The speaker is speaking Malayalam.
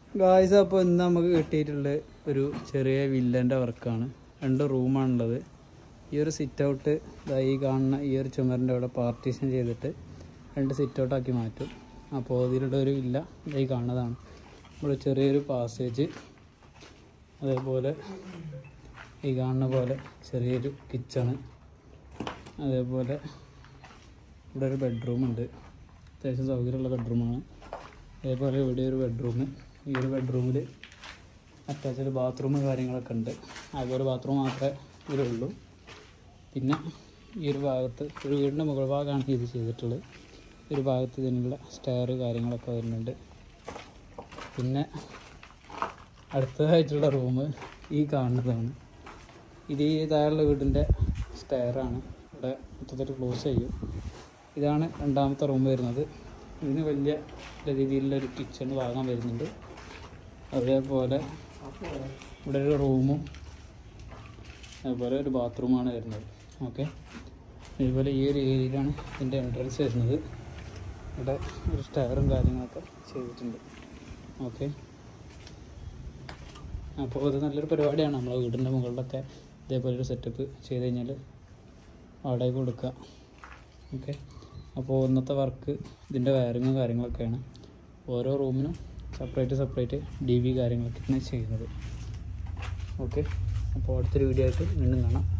ഗായ്സ് അപ്പോൾ ഇന്ന് നമുക്ക് കിട്ടിയിട്ടുള്ള ഒരു ചെറിയ വില്ലൻ്റെ വർക്കാണ് രണ്ട് റൂമാണുള്ളത് ഈ ഒരു സിറ്റ് ഔട്ട് ഈ കാണുന്ന ഈ ഒരു ചുമരിൻ്റെ അവിടെ പാർട്ടീഷൻ ചെയ്തിട്ട് രണ്ട് സിറ്റ് ഔട്ടാക്കി മാറ്റും അപ്പോൾ ഇതിലുള്ള ഒരു വില്ല ഈ കാണുന്നതാണ് ഇവിടെ ചെറിയൊരു പാസേജ് അതേപോലെ ഈ കാണുന്ന പോലെ ചെറിയൊരു കിച്ചണ് അതേപോലെ ഇവിടെ ഒരു ബെഡ്റൂം ഉണ്ട് അത്യാവശ്യം സൗകര്യമുള്ള ബെഡ്റൂമാണ് അതേപോലെ ഇവിടെ ഒരു ബെഡ്റൂം ഈ ഒരു ബെഡ്റൂമിൽ അറ്റാച്ച്ഡ് ബാത്റൂം കാര്യങ്ങളൊക്കെ ഉണ്ട് ആകെ ഒരു ബാത്റൂം മാത്രമേ ഇതിലുള്ളൂ പിന്നെ ഈ ഒരു ഭാഗത്ത് ഒരു വീടിൻ്റെ മുകൾ ഭാഗമാണ് ഇത് ചെയ്തിട്ടുള്ളത് ഈ ഒരു ഭാഗത്ത് ഇതിനുള്ള സ്റ്റെയർ കാര്യങ്ങളൊക്കെ വരുന്നുണ്ട് പിന്നെ അടുത്തതായിട്ടുള്ള റൂം ഈ കാണുന്നതാണ് ഇത് ഈ താഴെയുള്ള വീടിൻ്റെ സ്റ്റെയറാണ് ഇവിടെ മൊത്തത്തിൽ ക്ലോസ് ചെയ്യും ഇതാണ് രണ്ടാമത്തെ റൂം വരുന്നത് ഇതിന് വലിയ രീതിയിലുള്ള ഒരു കിച്ചൺ ഭാഗം വരുന്നുണ്ട് അതേപോലെ ഇവിടെ ഒരു റൂമും അതുപോലെ ഒരു ബാത്റൂമാണ് വരുന്നത് ഓക്കെ അതുപോലെ ഈ ഒരു ഏരിയയിലാണ് ഇതിൻ്റെ എൻട്രൻസ് വരുന്നത് ഇവിടെ ഒരു സ്റ്റയറും കാര്യങ്ങളൊക്കെ ചെയ്തിട്ടുണ്ട് ഓക്കെ അപ്പോൾ ഇത് നല്ലൊരു പരിപാടിയാണ് നമ്മളെ വീടിൻ്റെ മുകളിലൊക്കെ ഇതേപോലെ ഒരു സെറ്റപ്പ് ചെയ്ത് കഴിഞ്ഞാൽ വാടക കൊടുക്കുക ഓക്കെ അപ്പോൾ ഇന്നത്തെ വർക്ക് ഇതിൻ്റെ വയറിങ്ങും കാര്യങ്ങളൊക്കെയാണ് ഓരോ റൂമിനും സെപ്പറേറ്റ് സെപ്പറേറ്റ് ഡി വി കാര്യങ്ങളൊക്കെയാണ് ചെയ്യുന്നത് ഓക്കെ അപ്പോൾ അടുത്തൊരു വീഡിയോ ആയിട്ട് വീണ്ടും കാണാം